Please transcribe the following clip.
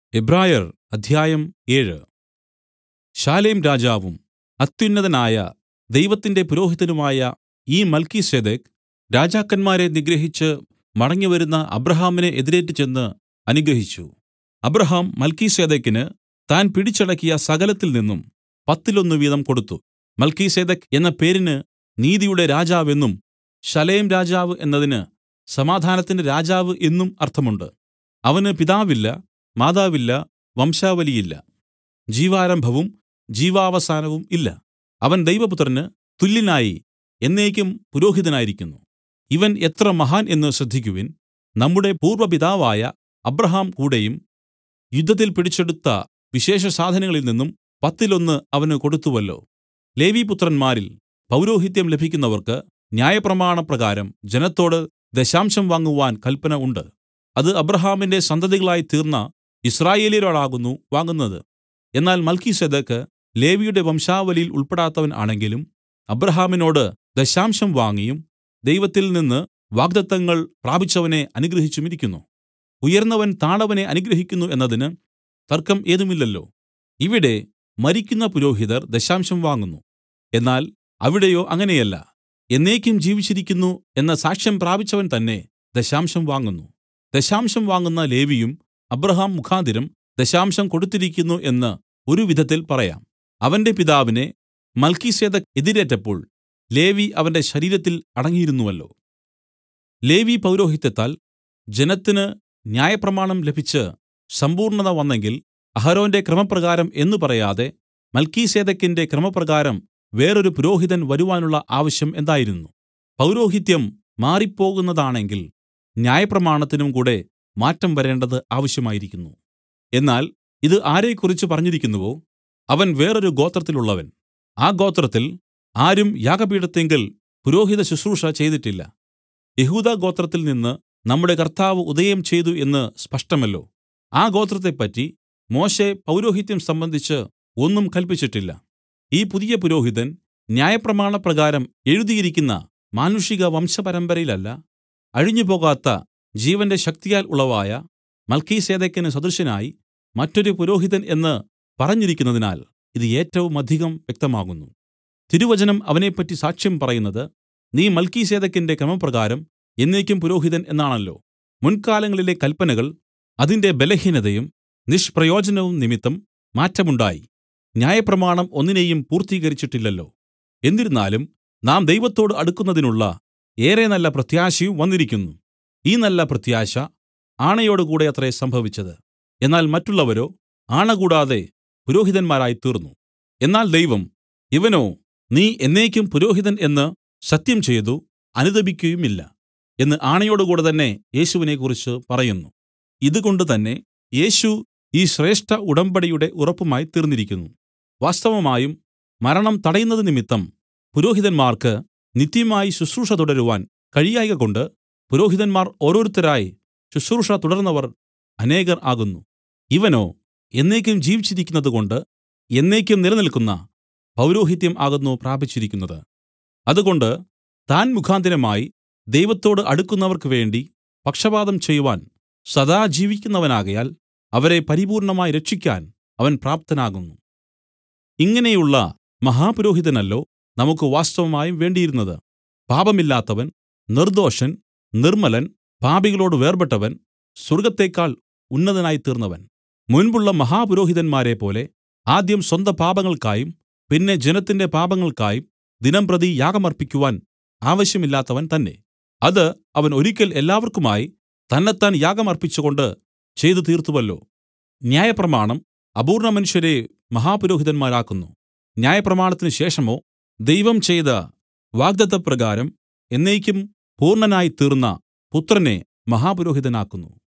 എബ്രായർ അധ്യായം ഏഴ് ശാലേം രാജാവും അത്യുന്നതനായ ദൈവത്തിന്റെ പുരോഹിതനുമായ ഈ മൽക്കീസേദെക്ക് രാജാക്കന്മാരെ നിഗ്രഹിച്ച് മടങ്ങിവരുന്ന അബ്രാഹാമിനെ എതിരേറ്റ് ചെന്ന് അനുഗ്രഹിച്ചു അബ്രാഹാം മൽക്കീസേദെക്കിന് താൻ പിടിച്ചടക്കിയ സകലത്തിൽ നിന്നും പത്തിലൊന്ന് വീതം കൊടുത്തു മൽക്കീസേദെക്ക് എന്ന പേരിന് നീതിയുടെ രാജാവ് എന്നും ശലേം രാജാവ് എന്നതിന് സമാധാനത്തിന്റെ രാജാവ് എന്നും അർത്ഥമുണ്ട് അവന് പിതാവില്ല മാതാവില്ല വംശാവലിയില്ല ജീവാരംഭവും ജീവാവസാനവും ഇല്ല അവൻ ദൈവപുത്രന് തുല്യനായി എന്നേക്കും പുരോഹിതനായിരിക്കുന്നു ഇവൻ എത്ര മഹാൻ എന്ന് ശ്രദ്ധിക്കുവിൻ നമ്മുടെ പൂർവ്വ പിതാവായ അബ്രാഹാം കൂടെയും യുദ്ധത്തിൽ പിടിച്ചെടുത്ത വിശേഷസാധനങ്ങളിൽ നിന്നും പത്തിലൊന്ന് അവന് കൊടുത്തുവല്ലോ ലേവിപുത്രന്മാരിൽ പൗരോഹിത്യം ലഭിക്കുന്നവർക്ക് ന്യായപ്രമാണപ്രകാരം ജനത്തോട് ദശാംശം വാങ്ങുവാൻ കല്പന ഉണ്ട് അത് അബ്രാഹാമിന്റെ സന്തതികളായി തീർന്ന യിസ്രായേല്യരോടാകുന്നു വാങ്ങുന്നത് എന്നാൽ മൽക്കീസേദെക്ക് ലേവിയുടെ വംശാവലിയിൽ ഉൾപ്പെടാത്തവൻ ആണെങ്കിലും അബ്രാഹാമിനോട് ദശാംശം വാങ്ങിയും ദൈവത്തിൽ നിന്ന് വാഗ്ദത്തങ്ങൾ പ്രാപിച്ചവനെ അനുഗ്രഹിച്ചുമിരിക്കുന്നു ഉയർന്നവൻ താണവനെ അനുഗ്രഹിക്കുന്നു എന്നതിന് തർക്കം ഏതുമില്ലല്ലോ ഇവിടെ മരിക്കുന്ന പുരോഹിതർ ദശാംശം വാങ്ങുന്നു എന്നാൽ അവിടെയോ അങ്ങനെയല്ല എന്നേക്കും ജീവിച്ചിരിക്കുന്നു എന്ന സാക്ഷ്യം പ്രാപിച്ചവൻ തന്നെ ദശാംശം വാങ്ങുന്നു ദശാംശം വാങ്ങുന്ന ലേവിയും അബ്രാഹാം മുഖാന്തരം ദശാംശം കൊടുത്തിരിക്കുന്നു എന്ന് ഒരു വിധത്തിൽ പറയാം അവന്റെ പിതാവിനെ മൽക്കീസേദെക്ക് എതിരേറ്റപ്പോൾ ലേവി അവന്റെ ശരീരത്തിൽ അടങ്ങിയിരുന്നുവല്ലോ ലേവി പൗരോഹിത്യത്താൽ ജനത്തിന് ന്യായപ്രമാണം ലഭിച്ച് സമ്പൂർണ്ണത വന്നെങ്കിൽ അഹരോന്റെ ക്രമപ്രകാരം എന്നു പറയാതെ മൽക്കീസേദെക്കിന്റെ ക്രമപ്രകാരം വേറൊരു പുരോഹിതൻ വരുവാനുള്ള ആവശ്യം എന്തായിരുന്നു പൗരോഹിത്യം മാറിപ്പോകുന്നതാണെങ്കിൽ ന്യായപ്രമാണത്തിനും കൂടെ മാറ്റം വരേണ്ടത് ആവശ്യമായിരിക്കുന്നു എന്നാൽ ഇത് ആരെക്കുറിച്ച് പറഞ്ഞിരിക്കുന്നുവോ അവൻ വേറൊരു ഗോത്രത്തിലുള്ളവൻ ആ ഗോത്രത്തിൽ ആരും യാഗപീഠത്തിങ്കൽ പുരോഹിത ശുശ്രൂഷ ചെയ്തിട്ടില്ല യഹൂദ ഗോത്രത്തിൽ നിന്ന് നമ്മുടെ കർത്താവ് ഉദയം ചെയ്തു എന്ന് സ്പഷ്ടമല്ലോ ആ ഗോത്രത്തെപ്പറ്റി മോശെ പൗരോഹിത്യം സംബന്ധിച്ച് ഒന്നും കല്പിച്ചിട്ടില്ല ഈ പുതിയ പുരോഹിതൻ ന്യായപ്രമാണപ്രകാരം എഴുതിയിരിക്കുന്ന മാനുഷിക വംശപരമ്പരയിലല്ല അഴിഞ്ഞുപോകാത്ത ജീവന്റെ ശക്തിയാൽ ഉളവായ മൽക്കീസേദെക്കിന് സദൃശനായി മറ്റൊരു പുരോഹിതൻ എന്ന് പറഞ്ഞിരിക്കുന്നതിനാൽ ഇത് ഏറ്റവും അധികം വ്യക്തമാകുന്നു തിരുവചനം അവനെപ്പറ്റി സാക്ഷ്യം പറയുന്നത് നീ മൽക്കീസേദെക്കിന്റെ ക്രമപ്രകാരം എന്നേക്കും പുരോഹിതൻ എന്നാണല്ലോ മുൻകാലങ്ങളിലെ കല്പനകൾ അതിന്റെ ബലഹീനതയും നിഷ്പ്രയോജനവും നിമിത്തം മാറ്റമുണ്ടായി ന്യായപ്രമാണം ഒന്നിനെയും പൂർത്തീകരിച്ചിട്ടില്ലല്ലോ എന്നിരുന്നാലും നാം ദൈവത്തോട് അടുക്കുന്നതിനുള്ള ഏറെ നല്ല പ്രത്യാശയും വന്നിരിക്കുന്നു ഈ നല്ല പ്രത്യാശ ആണയോടുകൂടെ അത്രേ സംഭവിച്ചത് എന്നാൽ മറ്റുള്ളവരോ ആണ കൂടാതെ പുരോഹിതന്മാരായി തീർന്നു എന്നാൽ ദൈവം ഇവനോ നീ എന്നേക്കും പുരോഹിതൻ എന്ന് സത്യം ചെയ്തു അനുതപിക്കുകയുമില്ല എന്ന് ആണയോടുകൂടെ തന്നെ യേശുവിനെക്കുറിച്ച് പറയുന്നു ഇതുകൊണ്ട് തന്നെ യേശു ഈ ശ്രേഷ്ഠ ഉടമ്പടിയുടെ ഉറപ്പുമായി തീർന്നിരിക്കുന്നു വാസ്തവമായും മരണം തടയുന്നത് നിമിത്തം പുരോഹിതന്മാർക്ക് നിത്യമായി ശുശ്രൂഷ തുടരുവാൻ കഴിയായ്കകൊണ്ട് പുരോഹിതന്മാർ ഓരോരുത്തരായി ശുശ്രൂഷ തുടർന്നവർ അനേകർ ആകുന്നു ഇവനോ എന്നേക്കും ജീവിച്ചിരിക്കുന്നതുകൊണ്ട് എന്നേക്കും നിലനിൽക്കുന്ന പൗരോഹിത്യം ആകുന്നു പ്രാപിച്ചിരിക്കുന്നത് അതുകൊണ്ട് താൻ മുഖാന്തരമായി ദൈവത്തോട് അടുക്കുന്നവർക്ക് വേണ്ടി പക്ഷപാതം ചെയ്യുവാൻ സദാ ജീവിക്കുന്നവനാകയാൽ അവരെ പരിപൂർണമായി രക്ഷിക്കാൻ അവൻ പ്രാപ്തനാകുന്നു ഇങ്ങനെയുള്ള മഹാപുരോഹിതനല്ലോ നമുക്ക് വാസ്തവമായും വേണ്ടിയിരുന്നത് പാപമില്ലാത്തവൻ നിർദോഷൻ നിർമ്മലൻ പാപികളോട് വേർപെട്ടവൻ സ്വർഗ്ഗത്തേക്കാൾ ഉന്നതനായി തീർന്നവൻ മുൻപുള്ള മഹാപുരോഹിതന്മാരെ പോലെ ആദ്യം സ്വന്ത പാപങ്ങൾക്കായും പിന്നെ ജനത്തിന്റെ പാപങ്ങൾക്കായും ദിനംപ്രതി യാഗമർപ്പിക്കുവാൻ ആവശ്യമില്ലാത്തവൻ തന്നെ അത് അവൻ ഒരിക്കൽ എല്ലാവർക്കുമായി തന്നെത്താൻ യാഗമർപ്പിച്ചുകൊണ്ട് ചെയ്തു തീർത്തുവല്ലോ ന്യായപ്രമാണം അപൂർണ മനുഷ്യരെ മഹാപുരോഹിതന്മാരാക്കുന്നു ന്യായപ്രമാണത്തിന് ശേഷമോ ദൈവം ചെയ്ത വാഗ്ദത്തപ്രകാരം എന്നേക്കും പൂർണ്ണനായി തീർന്ന പുത്രനെ മഹാപുരോഹിതനാക്കുന്നു